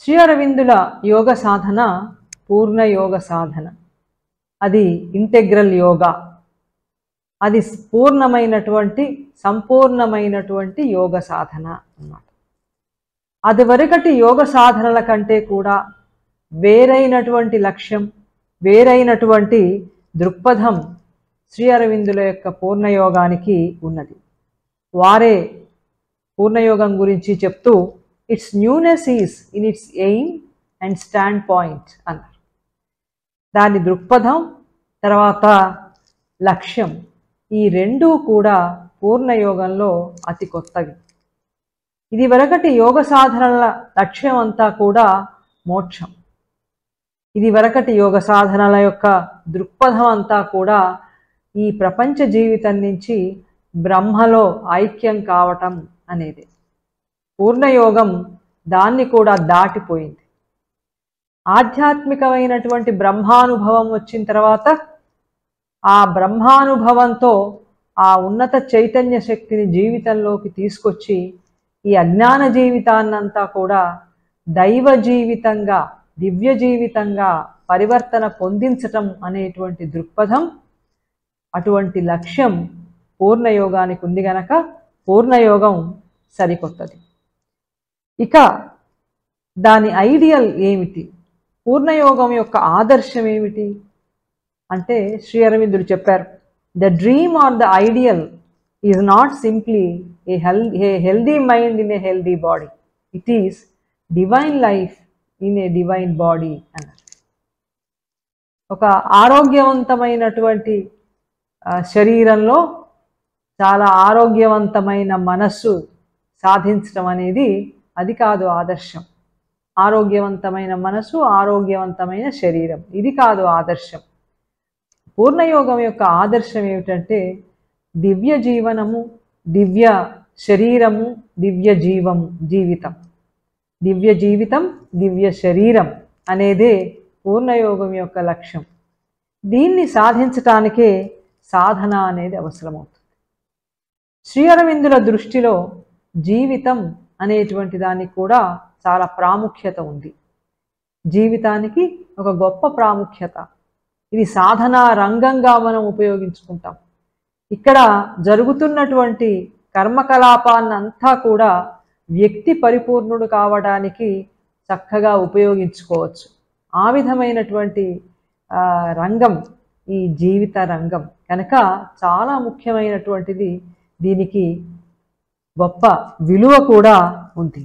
శ్రీ అరవిందుల యోగ సాధన పూర్ణ యోగ సాధన అది ఇంటెగ్రల్ యోగా అది పూర్ణమైనటువంటి సంపూర్ణమైనటువంటి యోగ సాధన అన్నమాట అది వరకటి యోగ సాధనల కంటే కూడా వేరైనటువంటి లక్ష్యం వేరైనటువంటి దృక్పథం శ్రీ అరవిందుల యొక్క పూర్ణయోగానికి ఉన్నది వారే పూర్ణయోగం గురించి చెప్తూ its newness is in its aim and standpoint అన్నారు దాని దృక్పథం తర్వాత లక్ష్యం ఈ రెండూ కూడా పూర్ణయోగంలో అతి కొత్తవి ఇది వరకటి యోగ సాధనల లక్ష్యం అంతా కూడా మోక్షం ఇది వరకటి యోగ సాధనల యొక్క దృక్పథం అంతా కూడా ఈ ప్రపంచ జీవితం నుంచి బ్రహ్మలో ఐక్యం కావటం అనేది పూర్ణయోగం దాన్ని కూడా దాటిపోయింది ఆధ్యాత్మికమైనటువంటి బ్రహ్మానుభవం వచ్చిన తర్వాత ఆ బ్రహ్మానుభవంతో ఆ ఉన్నత చైతన్య శక్తిని జీవితంలోకి తీసుకొచ్చి ఈ అజ్ఞాన జీవితాన్నంతా కూడా దైవ జీవితంగా దివ్య జీవితంగా పరివర్తన పొందించటం అనేటువంటి దృక్పథం అటువంటి లక్ష్యం పూర్ణయోగానికి ఉంది గనక పూర్ణయోగం సరికొత్తది ఇక దాని ఐడియల్ ఏమిటి పూర్ణయోగం యొక్క ఆదర్శం ఏమిటి అంటే శ్రీ అరవిందుడు చెప్పారు the dream or the ideal is not simply a hell a healthy mind in a healthy body it is divine life in a divine body అన్నారు ఒక ఆరోగ్యవంతమైనటువంటి ఆ, శరీరంలో చాలా ఆరోగ్యవంతమైన మనస్సు సాధించడం అనేది అది కాదు ఆదర్శం ఆరోగ్యవంతమైన మనసు ఆరోగ్యవంతమైన శరీరం ఇది కాదు ఆదర్శం పూర్ణయోగం యొక్క ఆదర్శం ఏమిటంటే దివ్య జీవనము దివ్య శరీరము దివ్య జీవము జీవితం దివ్య జీవితం దివ్య శరీరం అనేదే పూర్ణయోగం యొక్క లక్ష్యం దీన్ని సాధించటానికే సాధన అనేది అవసరమవుతుంది శ్రీ అరవిందుల దృష్టిలో జీవితం అనేటువంటి దానికి కూడా చాలా ప్రాముఖ్యత ఉంది జీవితానికి ఒక గొప్ప ప్రాముఖ్యత ఇది సాధనా రంగంగా మనం ఉపయోగించుకుంటాం ఇక్కడ జరుగుతున్నటువంటి కర్మకలాపాన్నంతా కూడా వ్యక్తి పరిపూర్ణుడు కావడానికి చక్కగా ఉపయోగించుకోవచ్చు ఆ విధమైనటువంటి ఆ, రంగం ఈ జీవిత రంగం కనుక చాలా ముఖ్యమైనటువంటిది దీనికి గొప్ప విలువ కూడా ఉంది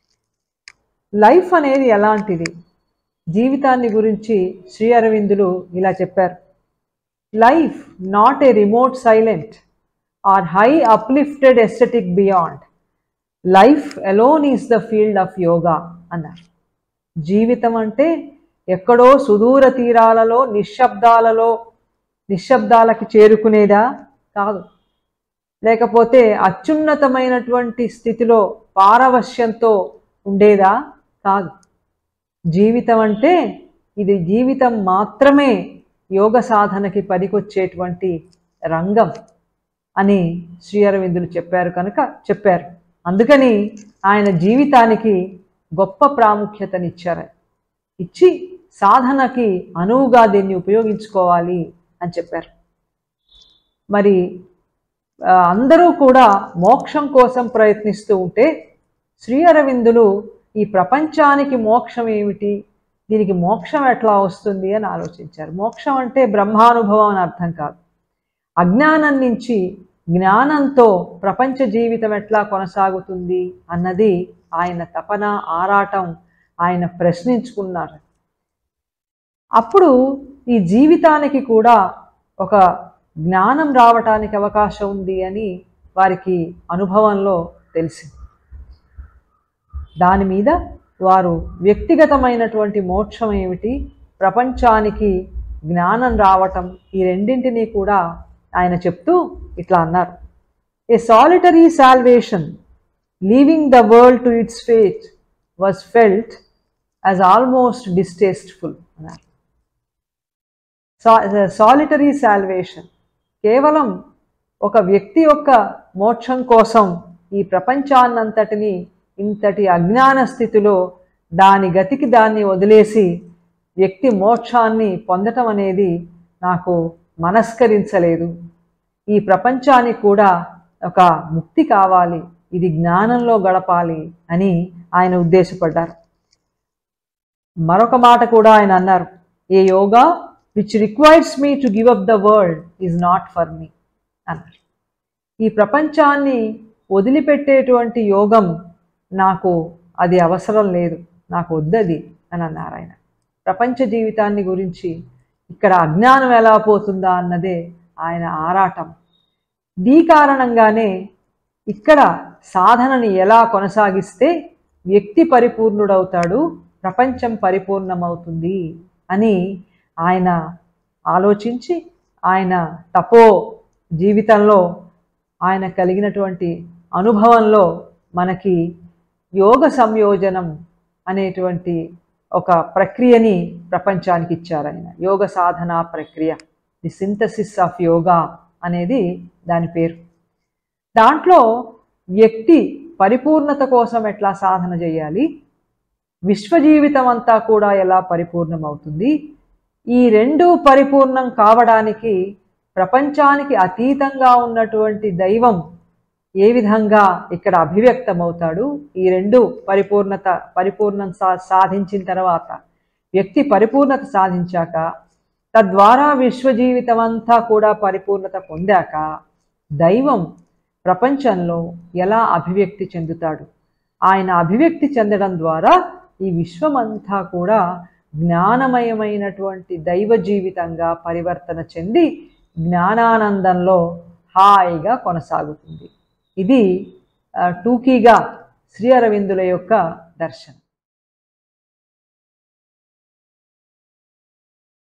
లైఫ్ అనేది ఎలాంటిది జీవితాన్ని గురించి శ్రీ అరవిందులు ఇలా చెప్పారు life not a remote silent or high uplifted aesthetic beyond life alone is the field of yoga అన్నారు జీవితం అంటే ఎక్కడో సుదూర తీరాలలో నిశ్శబ్దాలలో నిశ్శబ్దాలకి చేరుకునేదా కాదు లేకపోతే అత్యున్నతమైనటువంటి స్థితిలో పారవశ్యంతో ఉండేదా కాదు జీవితం అంటే ఇది జీవితం మాత్రమే యోగ సాధనకి పనికొచ్చేటువంటి రంగం అని శ్రీ అరవిందులు చెప్పారు కనుక చెప్పారు అందుకని ఆయన జీవితానికి గొప్ప ప్రాముఖ్యతనిచ్చారు ఇచ్చి సాధనకి అనువుగా దీన్ని ఉపయోగించుకోవాలి అని చెప్పారు మరి ఆ, అందరూ కూడా మోక్షం కోసం ప్రయత్నిస్తూ ఉంటే శ్రీ అరవిందులు ఈ ప్రపంచానికి మోక్షం ఏమిటి దీనికి మోక్షం ఎట్లా వస్తుంది అని ఆలోచించారు మోక్షం అంటే బ్రహ్మానుభవం అని అర్థం కాదు అజ్ఞానం నుంచి జ్ఞానంతో ప్రపంచ జీవితం ఎట్లా కొనసాగుతుంది అన్నది ఆయన తపన ఆరాటం ఆయన ప్రశ్నించుకున్నారు అప్పుడు ఈ జీవితానికి కూడా ఒక జ్ఞానం రావటానికి అవకాశం ఉంది అని వారికి అనుభవంలో తెలిసింది దాని మీద వారు వ్యక్తిగతమైనటువంటి మోక్షం ఏమిటి ప్రపంచానికి జ్ఞానం రావటం ఈ రెండింటినీ కూడా ఆయన చెప్తూ ఇట్లా అన్నారు a solitary salvation leaving the world to its fate was felt as almost distasteful అన్నారు సాలిటరీ సాల్వేషన్ కేవలం ఒక వ్యక్తి యొక్క మోక్షం కోసం ఈ ప్రపంచాన్నంతటిని ఇంతటి అజ్ఞాన స్థితిలో దాని గతికి దాన్ని వదిలేసి వ్యక్తి మోక్షాన్ని పొందటం అనేది నాకు మనస్కరించలేదు ఈ ప్రపంచానికి కూడా ఒక ముక్తి కావాలి ఇది జ్ఞానంలో గడపాలి అని ఆయన ఉద్దేశపడ్డారు మరొక మాట కూడా ఆయన అన్నారు a yoga which requires me to give up the world is not for me అన్నారు ఈ ప్రపంచాన్ని వదిలిపెట్టేటువంటి యోగం నాకు అది అవసరం లేదు నాకు వద్దది అని అన్నారు ఆయన ప్రపంచ జీవితాన్ని గురించి ఇక్కడ అజ్ఞానం ఎలా పోతుందా అన్నదే ఆయన ఆరాటం దీ కారణంగానే ఇక్కడ సాధనని ఎలా కొనసాగిస్తే వ్యక్తి పరిపూర్ణుడవుతాడు ప్రపంచం పరిపూర్ణమవుతుంది అని ఆయన ఆలోచించి ఆయన తపో జీవితంలో ఆయన కలిగినటువంటి అనుభవంలో మనకి యోగ సంయోజనం అనేటువంటి ఒక ప్రక్రియని ప్రపంచానికి ఇచ్చారు ఆయన యోగ సాధన ప్రక్రియ ది సింథసిస్ ఆఫ్ యోగా అనేది దాని పేరు దాంట్లో వ్యక్తి పరిపూర్ణత కోసం ఎట్లా సాధన చేయాలి విశ్వజీవితం అంతా కూడా ఎలా పరిపూర్ణమవుతుంది ఈ రెండు పరిపూర్ణం కావడానికి ప్రపంచానికి అతీతంగా ఉన్నటువంటి దైవం ఏ విధంగా ఇక్కడ అభివ్యక్తమవుతాడు ఈ రెండు పరిపూర్ణత పరిపూర్ణం సా సాధించిన తర్వాత వ్యక్తి పరిపూర్ణత సాధించాక తద్వారా విశ్వజీవితం అంతా కూడా పరిపూర్ణత పొందాక దైవం ప్రపంచంలో ఎలా అభివ్యక్తి చెందుతాడు ఆయన అభివ్యక్తి చెందడం ద్వారా ఈ విశ్వమంతా కూడా జ్ఞానమయమైనటువంటి దైవ జీవితంగా పరివర్తన చెంది జ్ఞానానందంలో హాయిగా కొనసాగుతుంది ఇది ఆ, టూకీగా శ్రీ అరవిందుల యొక్క దర్శనం